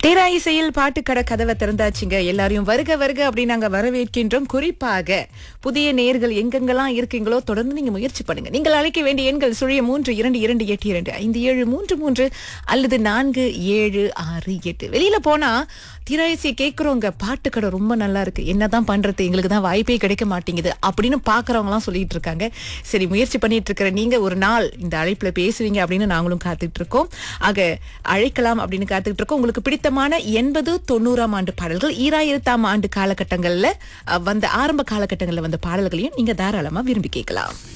தேரா இசையில் பாட்டுக்கடை கதவை திறந்தாச்சுங்க எல்லாரையும் வருக வருக அப்படின்னு நாங்க வரவேற்கின்றோம் குறிப்பாக புதிய நேர்கள் எங்கெங்கெல்லாம் இருக்கீங்களோ தொடர்ந்து நீங்க முயற்சி பண்ணுங்க நீங்கள் அழைக்க வேண்டிய எண்கள் சுழிய மூன்று இரண்டு இரண்டு எட்டு இரண்டு ஐந்து ஏழு மூன்று மூன்று அல்லது நான்கு ஏழு ஆறு எட்டு வெளியில போனா திராயசி கேட்குறவங்க பாட்டுக்கடை ரொம்ப நல்லா இருக்கு என்னதான் பண்றது எங்களுக்கு தான் வாய்ப்பே கிடைக்க மாட்டேங்குது அப்படின்னு பாக்குறவங்க எல்லாம் சொல்லிட்டு இருக்காங்க சரி முயற்சி பண்ணிட்டு இருக்கிற நீங்க ஒரு நாள் இந்த அழைப்புல பேசுவீங்க அப்படின்னு நாங்களும் காத்துட்டு இருக்கோம் ஆக அழைக்கலாம் அப்படின்னு காத்துட்டு இருக்கோம் உங்களுக்கு பிடித்தமான எண்பது தொண்ணூறாம் ஆண்டு பாடல்கள் ஈராயிரத்தாம் ஆண்டு காலகட்டங்கள்ல அஹ், வந்த ஆரம்ப காலகட்டங்கள்ல வந்த பாடல்களையும் நீங்க தாராளமா விரும்பி கேட்கலாம்